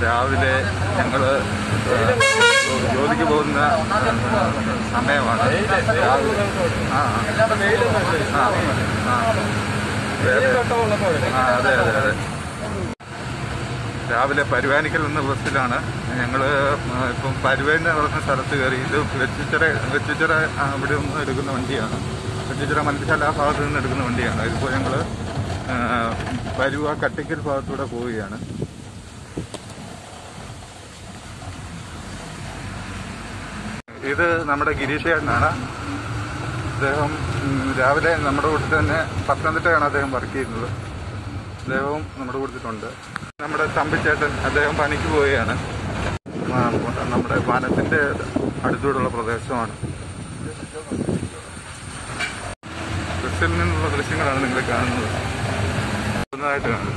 രാവിലെ ഞങ്ങൾ ജോലിക്ക് പോകുന്ന സമയമാണ് രാവിലെ ആ ആ ആ ആ അതെ അതെ അതെ രാവിലെ പരുവാനിക്കൽ എന്ന ബസ്സിലാണ് ഞങ്ങൾ ഇപ്പം പരുവ എന്ന് പറയുന്ന സ്ഥലത്ത് കയറി ഇത് വെച്ചിച്ചിറ വെച്ചിച്ചിറ അവിടെ നിന്ന് എടുക്കുന്ന വണ്ടിയാണ് വെച്ചിച്ചിറ മത്സ്യശാല ആ ഭാഗത്ത് നിന്ന് എടുക്കുന്ന വണ്ടിയാണ് ഇതിപ്പോൾ ഞങ്ങൾ പരുവ കട്ടിക്കൽ ഭാഗത്തൂടെ പോവുകയാണ് ഇത് നമ്മുടെ ഗിരീഷ് ചേട്ടനാണ് അദ്ദേഹം ഉം, രാവിലെ നമ്മുടെ കൂട്ടത്തിൽ തന്നെ പത്തനംതിട്ടയാണ് അദ്ദേഹം വർക്ക് ചെയ്യുന്നത് അദ്ദേഹവും നമ്മുടെ കൂട്ടത്തിലുണ്ട് നമ്മുടെ തമ്പിച്ചേട്ടൻ അദ്ദേഹം പണിക്ക് പോവുകയാണ് ആ, നമ്മുടെ വനത്തിന്റെ അടുത്തൂടെയുള്ള പ്രദേശമാണ് ബസ്സിൽ നിന്നുള്ള ദൃശ്യങ്ങളാണ് നിങ്ങൾ കാണുന്നത് ഒന്നായിട്ട് കാണും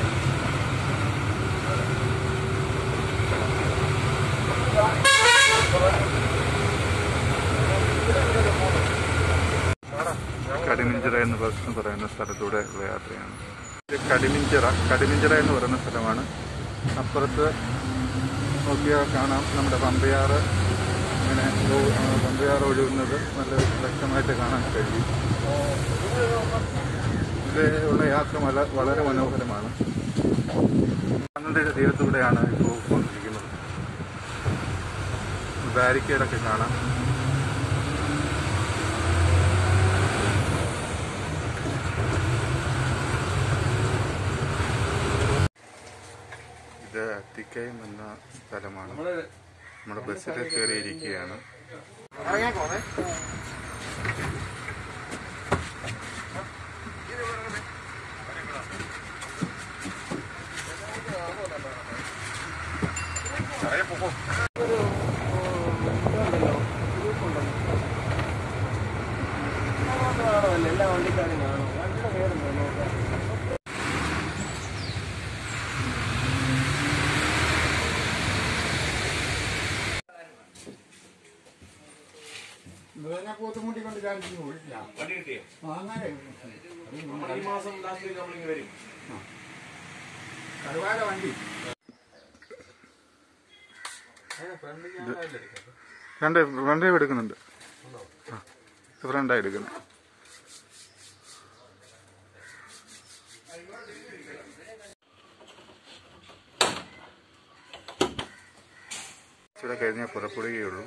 കടിമിഞ്ചിറ എന്ന് ബസ് പറയുന്ന സ്ഥലത്തൂടെ ഉള്ള യാത്രയാണ് ഇത് കടിമിഞ്ചിറ കടിമിഞ്ചിറ എന്ന് പറയുന്ന സ്ഥലമാണ് അപ്പുറത്ത് നോക്കിയാൽ കാണാം നമ്മുടെ പമ്പയാറ് ഇങ്ങനെ ഒ- ആ, പമ്പയാറ് ഒഴുകുന്നത് നല്ല വ്യക്തമായിട്ട് കാണാൻ കഴിയും ഇതിലുള്ള യാത്ര വളരെ വളരെ മനോഹരമാണ് കടലിന്റെ തീരത്തൂടെയാണ് ഇപ്പോൾ പോയിക്കൊണ്ടിരിക്കുന്നത് ബാരിക്കേഡൊക്കെ കാണാം ഇത് അത്തിക്കയം എന്ന സ്ഥലമാണ് നമ്മുടെ ബസ്സിൽ കയറിയിരിക്കുകയാണ് എല്ലാ വണ്ടിക്കാരും കാണും വണ്ടിയുടെ പേരുണ്ടോ നോക്കാം മൃഗനെ കൂത്തുമുട്ടിക്കൊണ്ട് കാണിച്ചു പോയിട്ടില്ല അങ്ങനെ ഈ മാസം ലാസ്റ്റ് നമ്മളിങ്ങനെ വരും കരുവാര വണ്ടി രണ്ട് ഫ്രണ്ട് എടുക്കുന്നുണ്ട് ആ ഫ്രണ്ടായി എടുക്കുന്നത് ഇച്ചിരി കഴിഞ്ഞാൽ പുറപ്പെടുകയുള്ളൂ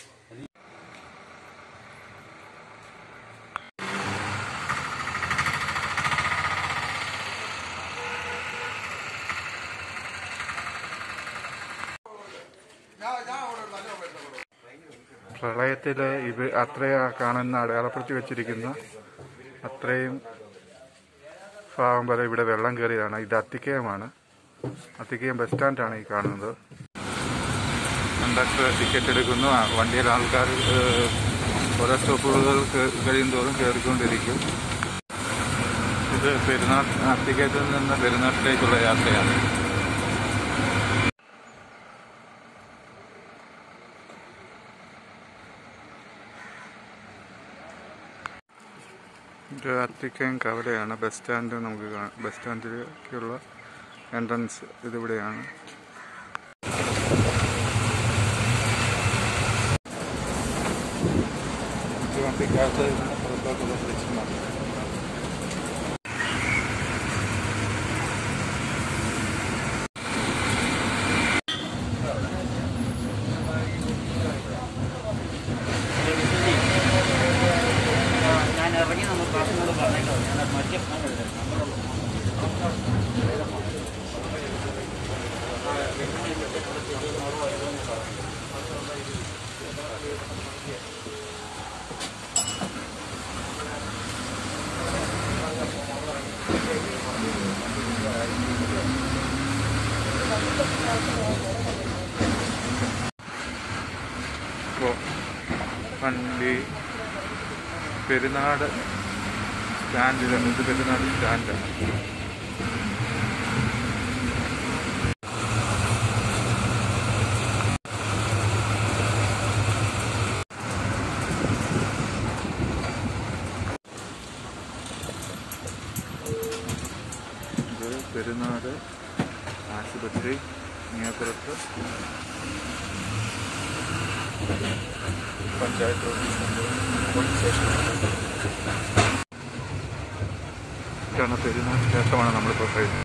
പ്രളയത്തിൽ ഇത് അത്രയും കാണുന്ന അടയാളപ്പെടുത്തി വെച്ചിരിക്കുന്ന അത്രയും ഭാഗം വരെ ഇവിടെ വെള്ളം കയറിയതാണ് ഇത് അത്തിക്കയമാണ് അത്തിക്കയം ബസ് സ്റ്റാൻഡാണ് ഈ കാണുന്നത് കണ്ടക്ടർ ടിക്കറ്റ് എടുക്കുന്നു ആ വണ്ടിയിൽ ആൾക്കാർ ഏഹ്, ഓരോ സ്റ്റോപ്പുകൾ കഴിയും തോറും കയറിക്കൊണ്ടിരിക്കും ഇത് പെരുന്നാൾ അത്തിക്കയത്തിൽ നിന്ന് പെരുന്നാട്ടിലേക്കുള്ള യാത്രയാണ് ഇത് അത്തിക്കയം കവലയാണ് ബസ് സ്റ്റാൻഡ് നമുക്ക് കാ- ബസ് സ്റ്റാൻഡിലേക്കുള്ള എൻട്രൻസ് ഇതിവിടെയാണ് ഇത് വണ്ടിക്കകത്ത് നിന്ന് പുറത്തോട്ടുള്ള ദൃശ്യമാണ് ഞാൻ ഇറങ്ങി നമ്മൾ ക്ലാസ്സിനോട് പറഞ്ഞേക്കാം ഞാൻ മറ്റേ ഇപ്പോൾ വണ്ടി പെരുന്നാട് സ്റ്റാൻഡിലാണ് ഇത് പെരുന്നാട് സ്റ്റാൻഡാണ് ഇത് പെരുന്നാട് ആശുപത്രി മീനപ്പുറത്ത് പഞ്ചായത്ത് ഓഫീസുണ്ട് പോലീസ് സ്റ്റേഷനുണ്ട് ഇതാണ് പെരുന്നാൾ ശേഷമാണ് നമ്മളിപ്പോൾ കഴിഞ്ഞത്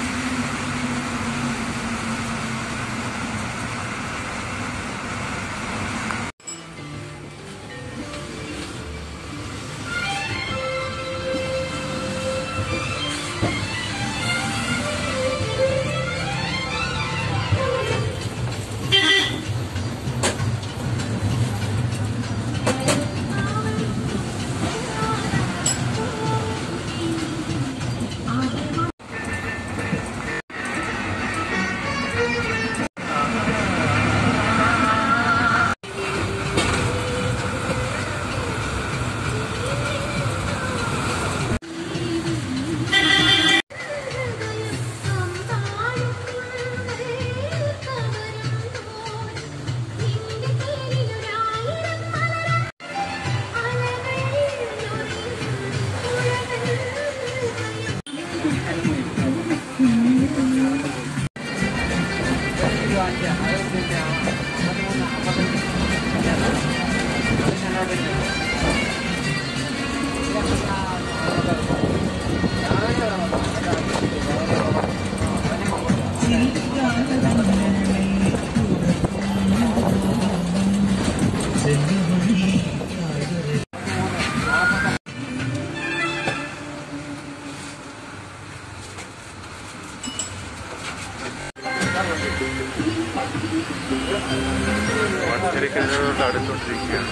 വടക്കരക്കരോട് അടുത്തോണ്ടിരിക്കുകയാണ്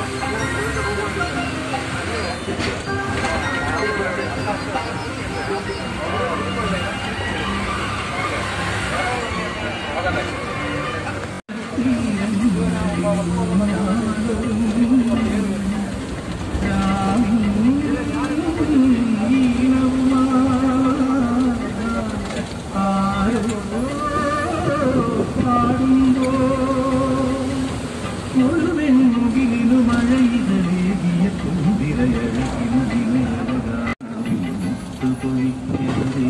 മുഴുവെങ്കിലും മഴയിതേകിയ കുന്തിരയഴകിനു പൊഴിക്കരുതേ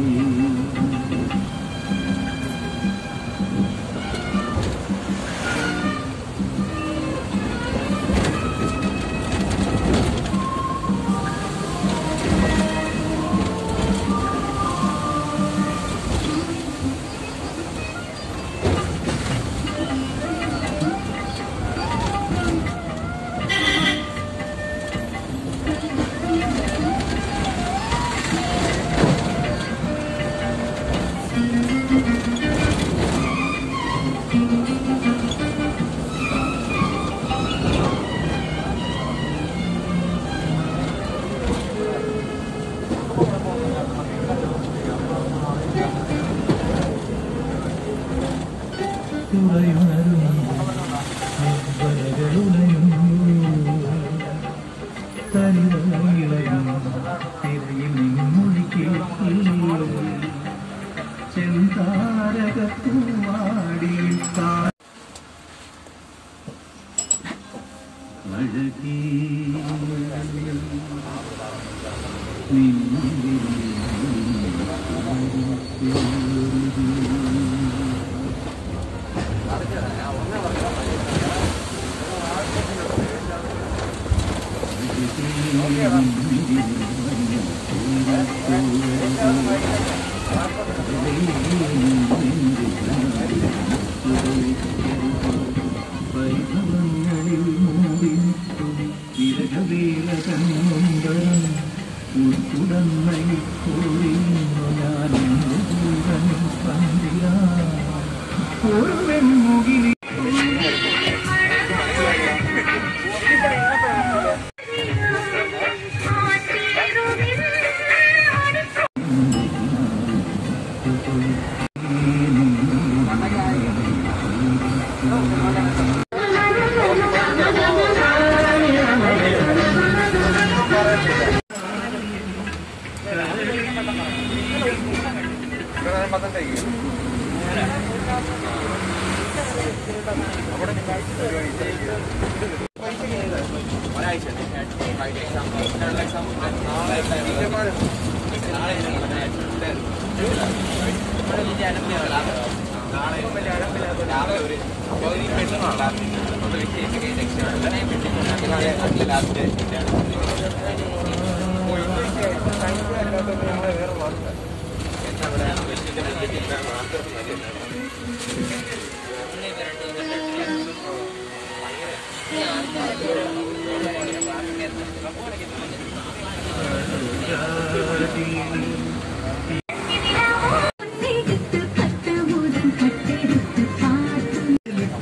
ചെന്താരകപ്പൂവാടിയിൽ അഴകീ നിന്നിൽ വൈഭവങ്ങളിൽ മൂടി വിരകവേല കണ്ണുമ്പരം ഉൾക്കുടന്നയിപ്പോഴിന്നു ഞാൻ ദൂരൻ പന്തിരാ ഒരു വെൺമുകിലി കട്ടെടുത്ത് കട്ടമുതം കട്ടെടുത്ത് പാട്ടും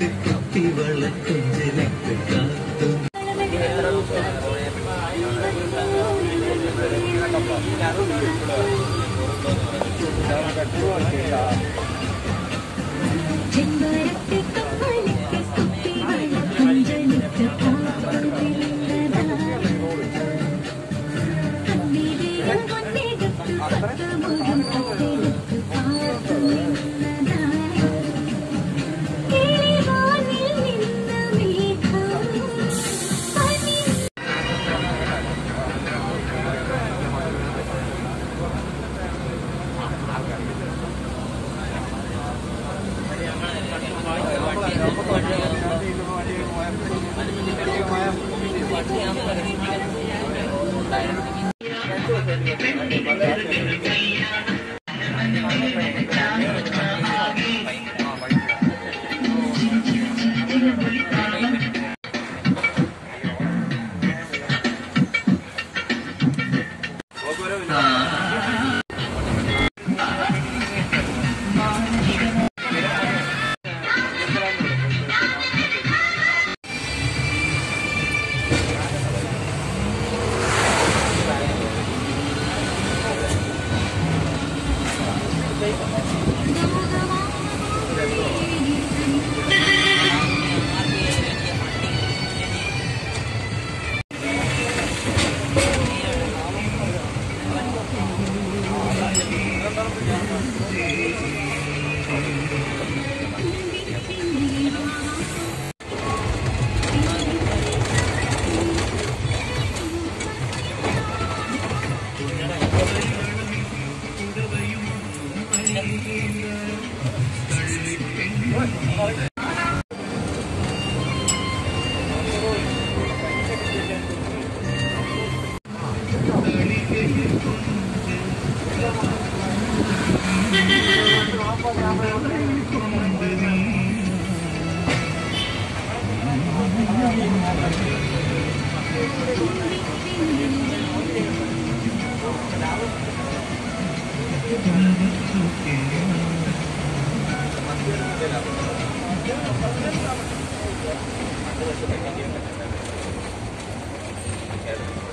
ചെമ്പരത്തി കപ്പലിക്ക് കുപ്പിവള കുഞ്ചലിക്ക് പാട്ടും കണ്ണിലേയും പൊന്നെടുത്ത് കട്ടമുതം കട്ടെടുത്ത് പാട്ടും കിളിവാനിൽ നിന്ന് മേഘം പനി Thank